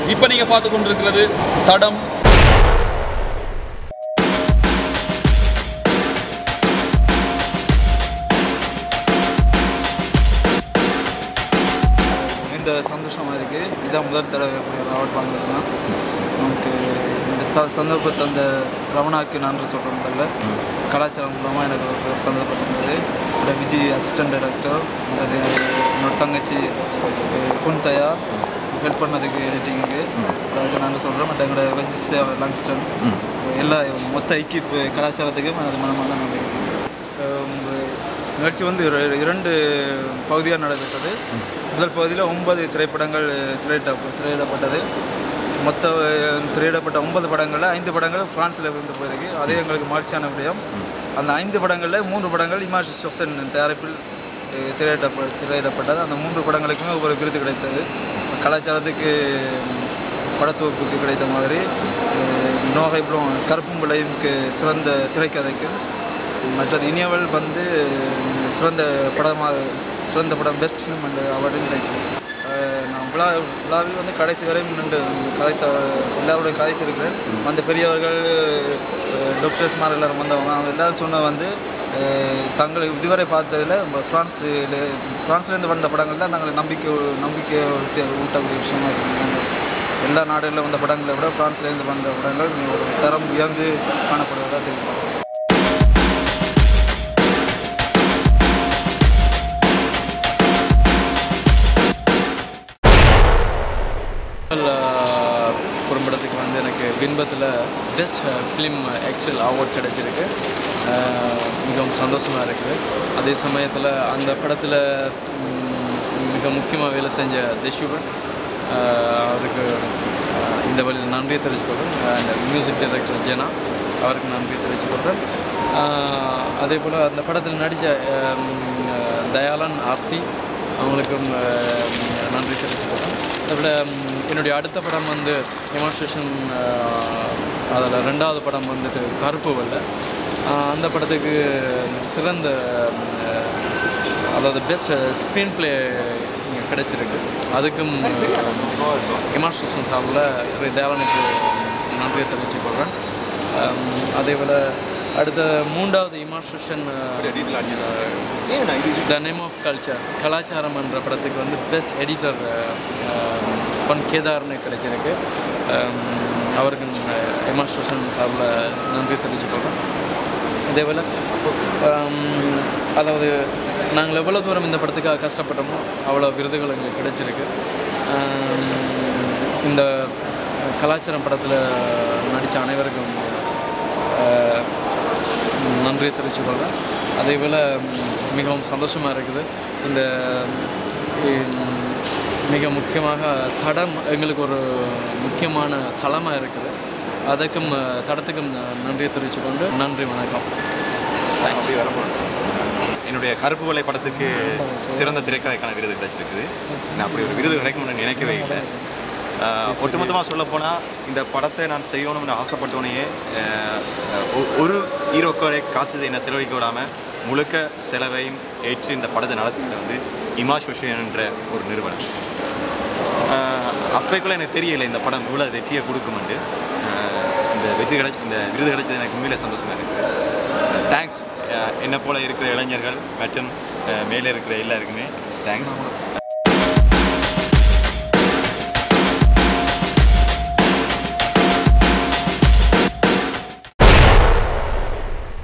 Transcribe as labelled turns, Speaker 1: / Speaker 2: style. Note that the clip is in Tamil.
Speaker 1: இப்போ நீங்கள் பார்த்து கொண்டிருக்கிறது தடம்
Speaker 2: இந்த சந்தோஷமாக இருக்குது இதான் முதல் தடவை இப்படி ஒரு அவார்ட் வாங்குறதுனா நமக்கு இந்த ச- சந்தர்ப்பத்தை அந்த ரமணாக்கு நன்றி சொல்கிறதில்ல கலாச்சாரம் மூலமாக எனக்கு ஒரு சந்தர்ப்பம் இருந்தது இந்த விஜய் அசிஸ்டன்ட் டைரக்டர் அது என்னோட தங்கச்சி அஹ், குந்தயா ஹெல்ப் பண்ணதுக்கு எடிட்டிங்கு அதுக்கு நன்றி சொல்கிறேன் மற்ற எங்களோட ரெஜிஸ்டர் லங்ஸ்டன் எல்லா மொத்த ஐக்கிய கலாச்சாரத்துக்கும் அது மனமான நன்றி அஹ், உங்க நிகழ்ச்சி வந்து இர- இரண்டு பகுதியாக நடைபெற்றது முதல் பகுதியில் ஒன்பது திரைப்படங்கள் திரையிட திரையிடப்பட்டது மொத்த அஹ், திரையிடப்பட்ட ஒன்பது படங்களில் ஐந்து படங்கள் ஃப்ரான்ஸில் இருந்து போயிருக்கு அதே எங்களுக்கு மகிழ்ச்சியான விடயம் அந்த ஐந்து படங்களில் மூன்று படங்கள் இமாஷ் சொசன் தயாரிப்பில் அஹ், திரையிடப்ப திரையிடப்பட்டது அந்த மூன்று படங்களுக்குமே ஒவ்வொரு விருது கிடைத்தது கலாச்சாரத்துக்கு உம், படத்தொகுப்புக்கு கிடைத்த மாதிரி அஹ், நோகை ப்ளோம் கருப்பும் விளையும்க்கு சிறந்த திரைக்கதைக்கும் மற்றது இனியவள் வந்து சிறந்த படமாக சிறந்த படம் பெஸ்ட் ஃபிலிம் அண்ட் அவார்டும் கிடைச்சது அஹ் நான் விழா விழாவில் வந்து கடைசி வரை நின்று கதைத்த எல்லாரோட கதைத்திருக்கிறேன் அந்த பெரியவர்கள் டாக்டர்ஸ் மாதிரி எல்லாரும் வந்தவங்க அவங்க எல்லாரும் சொன்ன வந்து அஹ் தங்களை இதுவரை பார்த்ததில் ஃப்ரான்ஸில் ஃப்ரான்ஸ்லேருந்து வந்த படங்கள் தான் தங்களை நம்பிக்கை நம்பிக்கை ஊட்ட ஊட்டக்கூடிய விஷயமா இருக்குது எல்லா நாடுகளில் வந்த படங்களை விட ஃப்ரான்ஸ்லேருந்து வந்த படங்கள் ஒரு தரம் உயர்ந்து காணப்படுவதாக தெரியும்
Speaker 3: ஆஹ் குறும்படத்துக்கு வந்து எனக்கு பின்பத்தில் பெஸ்ட் ஃபிலிம் எக்ஸல் அவார்ட் கிடைச்சிருக்கு ஆஹ் மிகவும் சந்தோஷமாக இருக்குது அதே சமயத்தில் அந்த படத்தில் மிக முக்கியமாக வேலை செஞ்ச தேஷுவன் அவருக்கு ஆஹ் இந்த வழியில் நன்றியை தெரிவிச்சுக்கொள்கிறேன் அந்த மியூசிக் டைரக்டர் ஜெனா அவருக்கு நன்றியை தெரிவிச்சுக்கொள்கிறேன் ஆஹ் அதே போல் அந்த படத்தில் நடித்த தயாளன் ஆர்த்தி அவங்களுக்கும் ஆஹ் நன்றி தெரிவிச்சுக்கிறேன் அதோட என்னுடைய அடுத்த படம் வந்து எமான்ஸ்ட்ரேஷன் அதில் ரெண்டாவது படம் வந்துட்டு கருப்பு வெள்ள ஆஹ் அந்த படத்துக்கு சிறந்த ஆஹ் அதாவது பெஸ்ட் ஸ்க்ரீன் ப்ளே கிடைச்சிருக்கு அதுக்கும் எமான்ஸ்ட்ரேஷன் சார்பில் ஸ்ரீ தேவனுக்கு நன்றியை தெரிவிச்சுக்கொள்கிறேன் ஆம், அதே போல் அடுத்த மூன்றாவது இமான்ஸ்ட்ரேஷன் த நேம் ஆஃப் கல்ச்சர் கலாச்சாரம் என்ற படத்துக்கு வந்து பெஸ்ட் எடிட்டர் பொன் கேதார்னு கிடைச்சிருக்கு ஆம், அவருக்கு எமான்ஸ்ட்ரேஷன் சார்பில் நன்றி தெரிவிச்சுக்கொள்கிறேன் இதே போல் அதாவது நாங்கள் எவ்வளோ தூரம் இந்த படத்துக்காக கஷ்டப்பட்டோமோ அவ்வளோ விருதுகள் எங்களுக்கு கிடைச்சிருக்கு ஆம், இந்த கலாச்சாரம் படத்தில் நடித்த அனைவருக்கும் ஆஹ், நன்றி தெரிவிச்சுக்கொள்கிறேன் அதே போல் மிகவும் சந்தோஷமாக இருக்குது இந்த உம், மிக முக்கியமாக தடம் எங்களுக்கு ஒரு முக்கியமான தளமாக இருக்குது அதுக்கும் அஹ், தடத்துக்கும் நான் நன்றியை தெரிவித்துக்கொண்டு நன்றி வணக்கம் தேங்க்ஸ்
Speaker 4: என்னுடைய கருப்பு வெள்ளை படத்துக்கு சிறந்த திரைக்கதைக்கான விருது கிடைச்சிருக்குது நான் அப்படி ஒரு விருது கிடைக்கும்னு நினைக்கவே இல்லை ஆஹ் ஒட்டுமொத்தமாக சொல்லப்போனால் இந்த படத்தை நான் செய்யணும்னு ஆசைப்பட்டோனையே ஆஹ் ஒ- ஒரு ஹீரோக்களை காசு என்ன செலவழிக்க விடாமல் முழுக்க செலவையும் ஏற்று இந்த படத்தை நடத்தினது வந்து இமா சுஷியன் என்ற ஒரு நிறுவனம் ஆஹ் அப்பைக்குள்ள எனக்கு தெரியல இந்த படம் இவ்வளோ வெற்றியை கொடுக்குமெண்டு ஆஹ் இந்த வெற்றி கிடை இந்த விருது கிடைச்சது எனக்கு உண்மையிலே சந்தோஷமாக இருக்குது தேங்க்ஸ் என்னை போல இருக்கிற இளைஞர்கள் மற்றும் ஆஹ் மேலே இருக்கிற எல்லாருக்குமே தேங்க்ஸ்